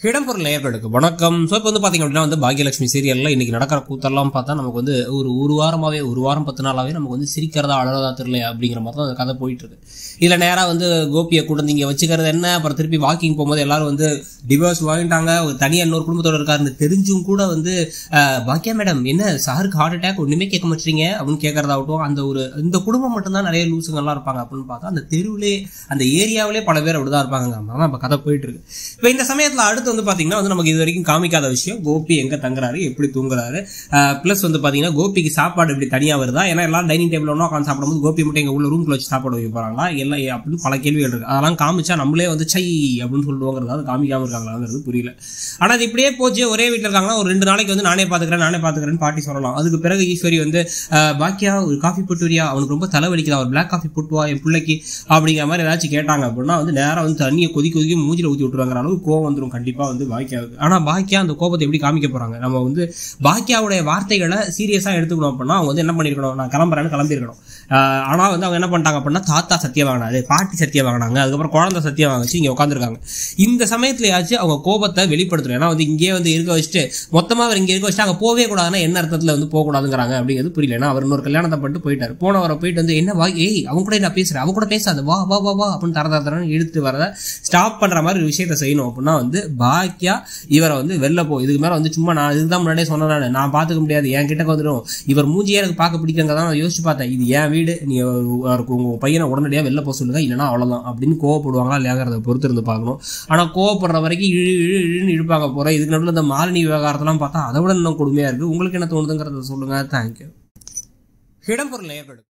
இடம்பொருள் நேயர்களுக்கு வணக்கம் ஸோ இப்போ வந்து பார்த்தீங்க அப்படின்னா வந்து பாக்யலட்சுமி சீரியலில் இன்னைக்கு நடக்கிற கூத்தெல்லாம் பார்த்தா நமக்கு வந்து ஒரு ஒரு வாரமாகவே ஒரு வாரம் பத்து நாளாகவே நமக்கு வந்து சிரிக்கிறதா அழறதா தெரியல அப்படிங்கிற மாதிரி தான் அந்த கதை போயிட்டு இருக்கு இதில் நேராக வந்து கோபியை கூட இங்கே வச்சுக்கிறது என்ன அப்புறம் திருப்பி வாக்கிங் போகும்போது எல்லாரும் வந்து டிவோர்ஸ் வாங்கிட்டாங்க ஒரு தனியாக இன்னொரு குடும்பத்தோட இருக்காருன்னு தெரிஞ்சும் கூட வந்து அஹ், பாக்கியா மேடம் என்ன சாருக்கு ஹார்ட் அட்டாக் ஒன்றுமே கேட்க மாட்டீங்க அப்படின்னு கேட்கறதாகட்டும் அந்த ஒரு இந்த குடும்பம் மட்டும்தான் நிறைய லூசுங்கள்லாம் இருப்பாங்க அப்படின்னு பார்த்தா அந்த தெருவிலே அந்த ஏரியாவிலே பல பேர் அப்படிதான் இருப்பாங்க அதான் இப்போ கதை போயிட்டு இருக்கு இப்போ இந்த சமயத்தில் அடுத்து வந்து பார்த்தீங்கன்னா வந்து நமக்கு இது வரைக்கும் காமிக்காத விஷயம் கோபி எங்கே தங்குறாரு எப்படி தூங்குறாரு ப்ளஸ் வந்து பார்த்தீங்கன்னா கோபிக்கு சாப்பாடு இப்படி தனியாக வருதா ஏன்னா எல்லாரும் டைனிங் டேபிள் ஒன்றா உட்காந்து சாப்பிடும்போது கோபி மட்டும் எங்கள் உள்ள ரூம்குள்ள வச்சு சாப்பாடு வைக்க போகிறாங்களா எல்லாம் ஏ- அப்படின்னு பல கேள்விகள் இருக்கு அதெல்லாம் காமிச்சா நம்மளே வந்து சை அப்படின்னு சொல்லுவோங்கிறது அது காமிக்காம இருக்காங்களாங்கிறது புரியல ஆனால் அது இப்படியே போச்சு ஒரே வீட்டில் இருக்காங்கன்னா ஒரு ரெண்டு நாளைக்கு வந்து நானே பார்த்துக்கிறேன் நானே பார்த்துக்கிறேன்னு பாட்டி சொல்லலாம் அதுக்கு பிறகு ஈஸ்வரி வந்து அஹ், பாக்கியா ஒரு காஃபி போட்டு வரியா அவனுக்கு ரொம்ப தலைவலிக்குதா ஒரு பிளாக் காஃபி போட்டு வா என் பிள்ளைக்கு அப்படிங்கிற மாதிரி ஏதாச்சும் கேட்டாங்க அப்படின்னா வந்து நேராக வந்து தண்ணியை கொதிக்க கொதிக்க மூஞ்சில ஊற்றி விட்டுருவாங்கிற அளவுக்கு கோவம் வந்துடும் கண்டிப்பாக வந்து பாக்கியாவுக்கு ஆனால் பாக்கியா அந்த கோபத்தை எப்படி காமிக்க போறாங்க நம்ம வந்து பாக்கியாவுடைய வார்த்தைகளை சீரியஸாக எடுத்துக்கணும் அப்படின்னா அவங்க வந்து என்ன பண்ணிருக்கணும் நான் கிளம்புறேன்னு கிளம்பிருக்கணும் ஆஹ் ஆனா வந்து அவங்க என்ன பண்ணிட்டாங்க அப்படின்னா தாத்தா சத்தியம் வாங்கினாரு பாட்டி சத்தியம் வாங்கினாங்க அதுக்கப்புறம் குழந்தை சத்தியம் வாங்கிச்சு இங்க உட்காந்துருக்காங்க இந்த சமயத்துலயாச்சும் அவங்க கோபத்தை வெளிப்படுத்தணும் ஏன்னா வந்து இங்கேயே வந்து இருக்க வச்சுட்டு மொத்தமா அவர் இங்க இருக்க வச்சுட்டு அங்க போவே கூடாதுன்னா என்ன அர்த்தத்துல வந்து போகக்கூடாதுங்கிறாங்க அப்படிங்கிறது புரியல ஏன்னா அவர் இன்னொரு கல்யாணத்தை பண்ணிட்டு போயிட்டாரு போனவரை போயிட்டு வந்து என்ன வா ஏய் அவங்க கூட நான் பேசுறேன் அவங்க கூட பேசாத வா வா வா வா அப்படின்னு தர தர தரன்னு இழுத்து வரத ஸ்டாப் பண்ற மாதிரி ஒரு விஷயத்த செய்யணும் அப்படின்னா வந்து பாக்கியா இவரை வந்து வெளில போ இதுக்கு மேல வந்து சும்மா நான் இதுதான் முன்னாடியே சொன்னேன் நானு. நான் பாத்துக்க முடியாது என் கிட்ட வந்துடும் இவர் மூஞ்சியே எனக்கு பார்க்க பிடிக்கங்க தான் நான் யோசிச்சு பார்த்தேன் இது என் வீடு நீ அவருக்கு உங்க பையனை உடனடியாக வெளில போக சொல்லுங்க இல்லைன்னா அவ்வளவுதான் அப்படின்னு கோவப்படுவாங்களா இல்லையாங்கிறத பொறுத்து இருந்து பார்க்கணும் ஆனா கோவப்படுற வரைக்கும் இழு இழு இழுன்னு இழுப்பாங்க போற இதுக்கு நடுவில் இந்த மாலினி விவகாரத்தெல்லாம் பார்த்தா அதை விட இன்னும் கொடுமையா இருக்கு உங்களுக்கு என்ன தோணுதுங்கிறத சொல்லுங்க தேங்க்யூ இடம்பொருள் நேயர்களுக்கு